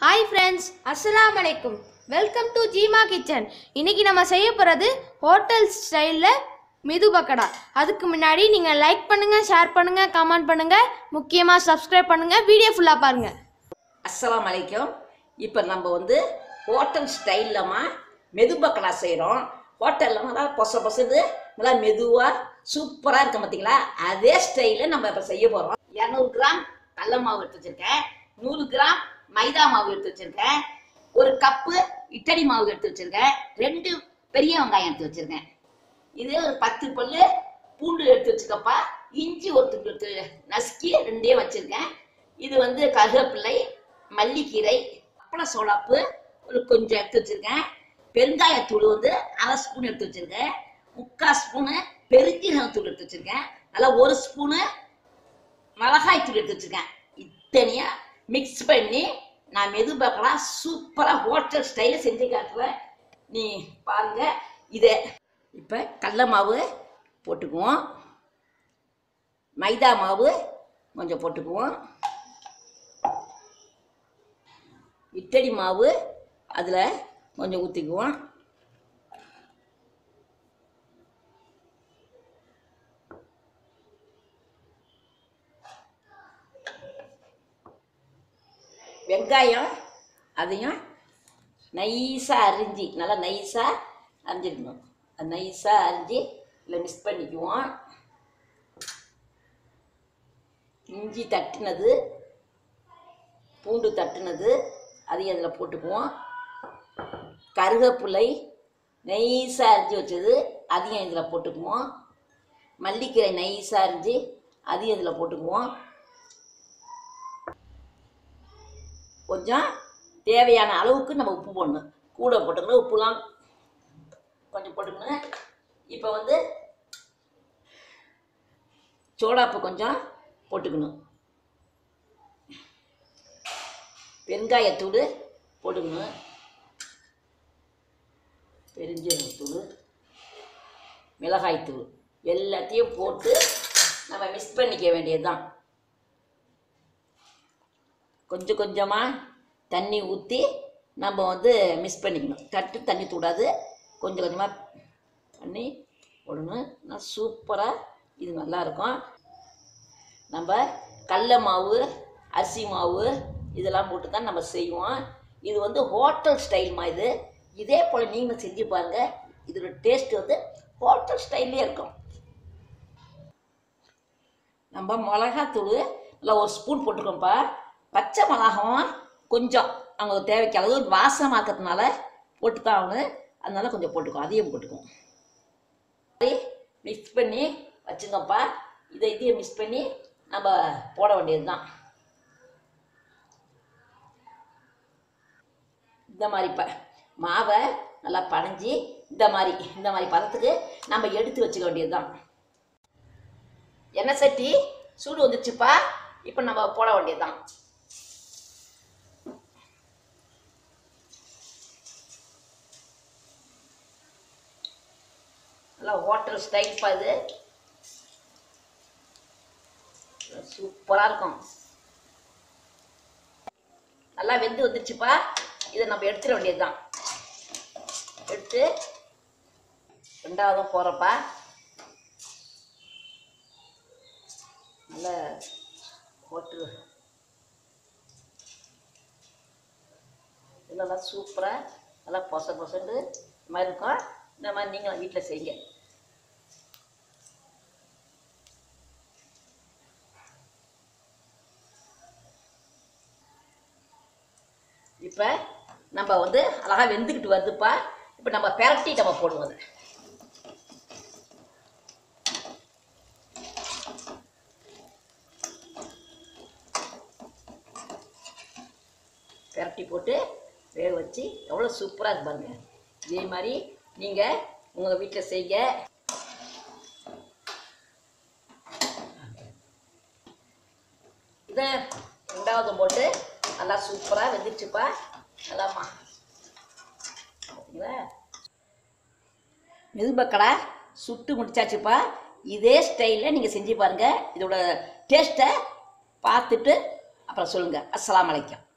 hi friends அஸ்ஸலாமு அலைக்கும் welcome to ஜீமா kitchen இன்னைக்கு நம்ம செய்ய போகிறது ஹோட்டல் ஸ்டைலில் மிது பக்கடா அதுக்கு முன்னாடி நீங்கள் லைக் பண்ணுங்கள் ஷேர் பண்ணுங்கள் கமெண்ட் பண்ணுங்கள் முக்கியமாக சப்ஸ்கிரைப் பண்ணுங்கள் வீடியோ ஃபுல்லாக பாருங்கள் அஸ்ஸலாமு அலைக்கும் இப்போ நம்ம வந்து ஹோட்டல் ஸ்டைல்லமா மெது பக்கடா செய்கிறோம் ஹோட்டலில் நல்லா பொச பொசது நல்லா மெதுவாக சூப்பராக இருக்கும் பார்த்தீங்களா அதே ஸ்டைலில் நம்ம இப்போ செய்ய போகிறோம் இரநூறு கிராம் கடல மாவு எடுத்து வச்சுருக்கேன் நூறு கிராம் மைதா மாவு எடுத்து வச்சுருக்கேன் ஒரு கப்பு இட்டலி மாவு எடுத்து வச்சுருக்கேன் ரெண்டு பெரிய வெங்காயம் எடுத்து வச்சுருக்கேன் இது ஒரு பத்து பல்லு பூண்டு எடுத்து வச்சுக்கப்பா இஞ்சி ஒரு துண்டு எடுத்து நசுக்கி ரெண்டே வச்சுருக்கேன் இது வந்து கருவேப்பிள்ளை மல்லிக்கீரை அப்பள சோளாப்பு ஒரு கொஞ்சம் எடுத்து வச்சிருக்கேன் பெருங்காயத்தூள் வந்து அரை ஸ்பூன் எடுத்து வச்சிருக்கேன் முக்கால் ஸ்பூனு பெருஞ்சீரகத்தூள் எடுத்து வச்சிருக்கேன் நல்லா ஒரு ஸ்பூனு மிளகாய் தூள் எடுத்து வச்சிருக்கேன் இத்தனையா மிக்ஸ் பண்ணி நான் மெது பக்கலா சூப்பராக ஹோட்டல் ஸ்டைலில் செஞ்சு காட்டுறேன் நீ பாருங்க இதை இப்போ கடல மாவு போட்டுக்குவோம் மைதா மாவு கொஞ்சம் போட்டுக்குவோம் இட்டலி மாவு அதில் கொஞ்சம் ஊற்றிக்குவோம் வெங்காயம் அதையும் நைஸாக அரிஞ்சு நல்லா நைஸாக அரிஞ்சிருக்கணும் அது நைஸாக அரிஞ்சு இதில் மிக்ஸ் பண்ணிக்குவோம் இஞ்சி தட்டினது பூண்டு தட்டுனது அதையும் அதில் போட்டுக்குவோம் கருவேப்பிலை நைஸாக அரிஞ்சு வச்சது அதையும் இதில் போட்டுக்குவோம் மல்லிக்கீரை நைஸாக அரிஞ்சு அதையும் இதில் போட்டுக்குவோம் கொஞ்சம் தேவையான அளவுக்கு நம்ம உப்பு போடணும் கூட போட்டுக்கணும் உப்புலாம் கொஞ்சம் போட்டுக்கணும் இப்போ வந்து சோடாப்பு கொஞ்சம் போட்டுக்கணும் பெருங்காயத்தூள் போட்டுக்கணும் பெருஞ்சீரகத்தூள் மிளகாய்த்தூள் எல்லாத்தையும் போட்டு நம்ம மிக்ஸ் பண்ணிக்க வேண்டியது தான் கொஞ்சம் கொஞ்சமாக தண்ணி ஊற்றி நம்ம வந்து மிக்ஸ் பண்ணிக்கணும் தட்டு தண்ணி தூடாது கொஞ்சம் கொஞ்சமாக பண்ணி போடணும் நான் சூப்பராக இது நல்லாயிருக்கும் நம்ம கடல மாவு அரிசி மாவு இதெல்லாம் போட்டு தான் நம்ம செய்வோம் இது வந்து ஹோட்டல் ஸ்டைல்மா இது இதே போல் நீங்கள் செஞ்சு பாருங்கள் இதோட டேஸ்ட் வந்து ஹோட்டல் ஸ்டைல்லே இருக்கும் நம்ம மிளகாத்தூள் நல்லா ஒரு ஸ்பூன் போட்டுருக்கோம்ப்பா பச்சை மிளகாவும் கொஞ்சம் அவங்க தேவைக்கு அளவு வாசமாக்கிறதுனால போட்டு தான் ஆகணும் அதனால கொஞ்சம் போட்டுக்குவோம் அதையும் போட்டுக்குவோம் மிக்ஸ் பண்ணி வச்சுங்கப்பா இதை இதையும் மிக்ஸ் பண்ணி நம்ம போட வேண்டியது தான் இந்த மாதிரி ப மாவை நல்லா பனைஞ்சி இந்த மாதிரி இந்த மாதிரி பதத்துக்கு நம்ம எடுத்து வச்சுக்க வேண்டியது தான் எண்ணெய் சட்டி சூடு வந்துச்சுப்பா இப்போ நம்ம போட வேண்டியது தான் நல்லா ஹோட்டல் ஸ்டைல்ப்பா இது சூப்பராக இருக்கும் நல்லா வெந்து வந்துருச்சுப்பா இதை நம்ம எடுத்துட வேண்டியது தான் எடுத்து ரெண்டாவதும் போகிறப்பா நல்ல ஹோட்டல் இதெல்லாம் சூப்பராக நல்லா பொச பொசண்டு இந்த மாதிரி இருக்கும் இந்த மாதிரி நீங்களும் வீட்டில் செய்யுங்க இப்போ நம்ம வந்து அழகாக வெந்துக்கிட்டு வருதுப்பா இப்போ நம்ம பெரட்டி நம்ம போடுவோம் அதை பெரட்டி போட்டு வேக வச்சு எவ்வளோ சூப்பராக இருக்கு பாருங்க இதே மாதிரி நீங்கள் உங்கள் வீட்டில் செய்ய இதை ரெண்டாவது போட்டு நல்லா சூப்பராக வெந்துருச்சுப்பா நல்லாம்மா பார்த்தீங்களா மெதுபக்கடா சுட்டு முடிச்சாச்சுப்பா இதே ஸ்டைலில் நீங்கள் செஞ்சு பாருங்கள் இதோட டேஸ்ட்டை பார்த்துட்டு அப்புறம் சொல்லுங்கள் அஸ்ஸலாமு அலைக்கும்